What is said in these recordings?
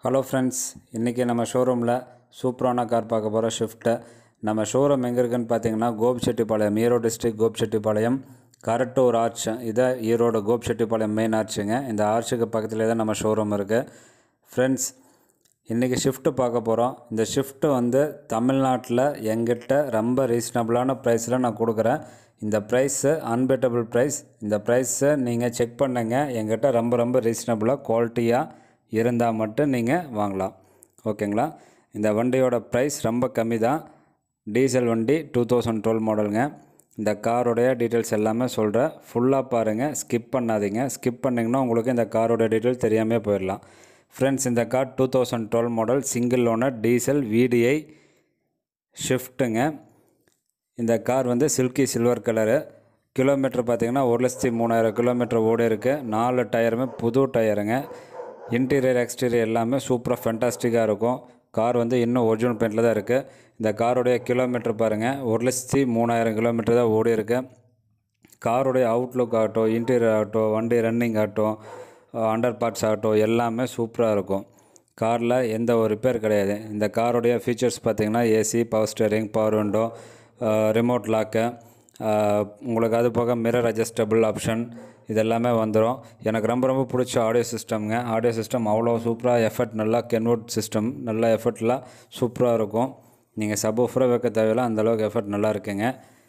hello friends இன்றைக்கி நம்ம ஷோரூமில் சூப்பரான கார் பார்க்க போகிறோம் ஷிஃப்ட்டு நம்ம ஷோரூம் எங்கே இருக்குன்னு பார்த்தீங்கன்னா கோபிச்செட்டிப்பாளையம் ஈரோடு டிஸ்ட்ரிக் கோபிச்செட்டிப்பாளையம் கரெக்டு ஒரு ஆர்ச் இதை ஈரோடு கோபிச்செட்டிப்பாளையம் மெயின் ஆர்ச்சுங்க இந்த ஆர்ச்சுக்கு பக்கத்துலேயே தான் நம்ம ஷோரூம் இருக்குது ஃப்ரெண்ட்ஸ் இன்றைக்கி ஷிஃப்ட்டு பார்க்க போகிறோம் இந்த ஷிஃப்ட்டு வந்து தமிழ்நாட்டில் எங்கிட்ட ரொம்ப ரீசனபிளான ப்ரைஸில் நான் கொடுக்குறேன் இந்த ப்ரைஸு அன்பெட்டபிள் ப்ரைஸ் இந்த ப்ரைஸை நீங்கள் செக் பண்ணுங்க எங்கிட்ட ரொம்ப ரொம்ப ரீசனபிளாக குவாலிட்டியாக இருந்தால் மட்டும் நீங்கள் வாங்கலாம் ஓகேங்களா இந்த வண்டியோட ப்ரைஸ் ரொம்ப கம்மி தான் டீசல் வண்டி டூ தௌசண்ட் டுவெல் மாடலுங்க இந்த காரோடைய டீட்டெயில்ஸ் எல்லாமே சொல்கிறேன் ஃபுல்லாக பாருங்கள் ஸ்கிப் பண்ணாதீங்க ஸ்கிப் பண்ணிங்கன்னா உங்களுக்கு இந்த காரோட டீட்டெயில் தெரியாமல் போயிடலாம் ஃப்ரெண்ட்ஸ் இந்த car two thousand twelve model single owner diesel VDI ஷிஃப்ட்டுங்க இந்த கார் வந்து சில்கி சில்வர் கலரு கிலோமீட்டர் பார்த்தீங்கன்னா ஒரு லட்சத்தி மூணாயிரம் கிலோமீட்டர் ஓடி இருக்குது நாலு டயருமே புது டயருங்க இன்டீரியர் எக்ஸ்டீரியர் எல்லாமே சூப்பராக ஃபென்டாஸ்டிக்காக இருக்கும் கார் வந்து இன்னும் ஒரிஜினல் பெயிண்டில் தான் இருக்குது இந்த காரோடைய கிலோமீட்டர் பாருங்கள் ஒரு லட்சத்தி மூணாயிரம் கிலோமீட்டர் தான் ஓடி இருக்கு காரோடைய அவுட்லுக் ஆகட்டும் இன்டீரியர் ஆகட்டும் வண்டி ரன்னிங் ஆகட்டும் அண்டர் பார்ட்ஸ் ஆகட்டும் எல்லாமே சூப்பராக இருக்கும் காரில் எந்த ஒரு ரிப்பேர் கிடையாது இந்த காரோடைய ஃபீச்சர்ஸ் பார்த்திங்கன்னா AC power steering power window remote lock உங்களுக்கு அது போக மிரர் அட்ஜஸ்டபிள் ஆப்ஷன் இதெல்லாமே வந்துடும் எனக்கு ரொம்ப ரொம்ப பிடிச்ச ஆடியோ சிஸ்டம்ங்க ஆடியோ சிஸ்டம் அவ்வளோ சூப்பராக எஃபர்ட் நல்லா கென்வுட் சிஸ்டம் நல்லா எஃபர்ட்லாம் சூப்பராக இருக்கும் நீங்கள் சப்வூஃபராக வைக்க தேவையில்ல அந்தளவுக்கு எஃபர்ட் நல்லா இருக்குங்க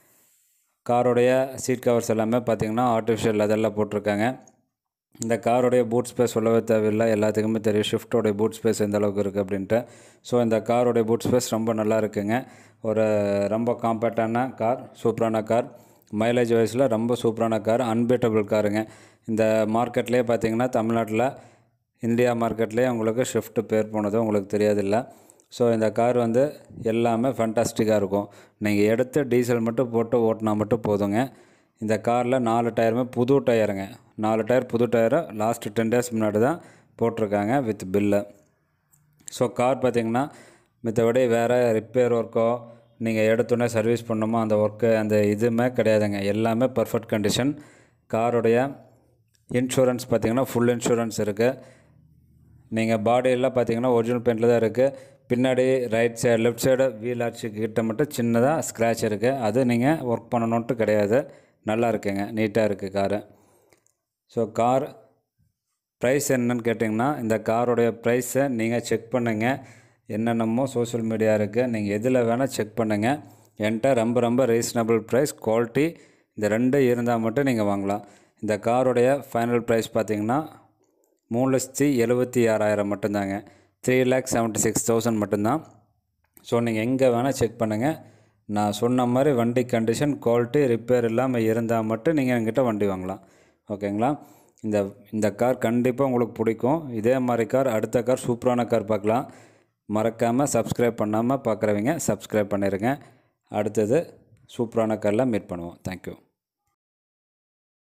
காரோடைய சீட் கவர்ஸ் எல்லாமே பார்த்திங்கன்னா ஆர்டிஃபிஷியல் லெதரில் போட்டிருக்காங்க இந்த காரோடைய பூட் ஸ்பேஸ் சொல்லவே தேவையில்லை எல்லாத்துக்குமே தெரியும் ஷிஃப்ட்டோடைய பூட் ஸ்பேஸ் எந்த அளவுக்கு இருக்குது அப்படின்ட்டு ஸோ இந்த காரோடைய பூட் ஸ்பேஸ் ரொம்ப நல்லா இருக்குங்க ஒரு ரொம்ப காம்பேக்டான கார் சூப்பரான கார் மைலேஜ் வைஸில் ரொம்ப சூப்பரான கார் அன்பீட்டபிள் காருங்க இந்த மார்க்கெட்லேயே பார்த்தீங்கன்னா தமிழ்நாட்டில் இந்தியா மார்க்கெட்லேயே உங்களுக்கு ஷிஃப்ட் பேர் போனது உங்களுக்கு தெரியாதில்ல ஸோ இந்த கார் வந்து எல்லாமே ஃபண்டாஸ்டிக்காக இருக்கும் நீங்கள் எடுத்து டீசல் மட்டும் போட்டு ஓட்டினா மட்டும் போதுங்க இந்த காரில் நாலு டயருமே புது டயருங்க நாலு டயர் புது டயரை லாஸ்ட்டு டென் டேஸ் முன்னாடி தான் போட்டிருக்காங்க வித் பில்லு ஸோ கார் பார்த்திங்கன்னா மித்தபடி வேறு ரிப்பேர் ஒர்க்கோ நீங்கள் எடுத்தோன்னே சர்வீஸ் பண்ணணுமோ அந்த ஒர்க்கு அந்த இதுவுமே கிடையாதுங்க எல்லாமே பர்ஃபெக்ட் கண்டிஷன் காரோடைய இன்சூரன்ஸ் பார்த்திங்கன்னா ஃபுல் இன்சூரன்ஸ் இருக்குது நீங்கள் பாடியெல்லாம் பார்த்தீங்கன்னா ஒரிஜினல் பெயிண்டில் தான் இருக்குது பின்னாடி right side left side wheel ஆர்ச்சி கிட்ட மட்டும் சின்னதாக ஸ்க்ராட்ச் இருக்குது அது நீங்கள் ஒர்க் பண்ணணுன்ட்டு கிடையாது நல்லா இருக்குங்க நீட்டாக இருக்குது காரு ஸோ கார் ப்ரைஸ் என்னன்னு கேட்டிங்கன்னா இந்த காரோடைய ப்ரைஸை நீங்கள் செக் பண்ணுங்கள் என்னென்னமோ சோஷியல் மீடியா இருக்குது நீங்கள் எதில் வேணால் செக் பண்ணுங்கள் என்கிட்ட ரொம்ப ரொம்ப ரீசனபிள் ப்ரைஸ் குவாலிட்டி இந்த ரெண்டு இருந்தால் மட்டும் நீங்கள் வாங்கலாம் இந்த காரோடைய ஃபைனல் ப்ரைஸ் பார்த்திங்கன்னா மூணு லட்சத்தி எழுபத்தி ஆறாயிரம் மட்டும்தாங்க three lakh seventy six thousand மட்டும்தான் ஸோ நீங்கள் எங்கே வேணால் செக் பண்ணுங்கள் நான் சொன்ன மாதிரி வண்டி கண்டிஷன் குவாலிட்டி ரிப்பேர் இல்லாமல் இருந்தால் மட்டும் நீங்கள் என்கிட்ட வண்டி வாங்கலாம் ஓகேங்களா இந்த இந்த கார் கண்டிப்பாக உங்களுக்கு பிடிக்கும் இதே மாதிரி கார் அடுத்த கார் சூப்பரான கார் பார்க்கலாம் மறக்காமல் சப்ஸ்கிரைப் பண்ணாமல் பார்க்குறவங்க சப்ஸ்கிரைப் பண்ணிடுங்க அடுத்தது சூப்பரான காரில் மீட் பண்ணுவோம் தேங்க்யூ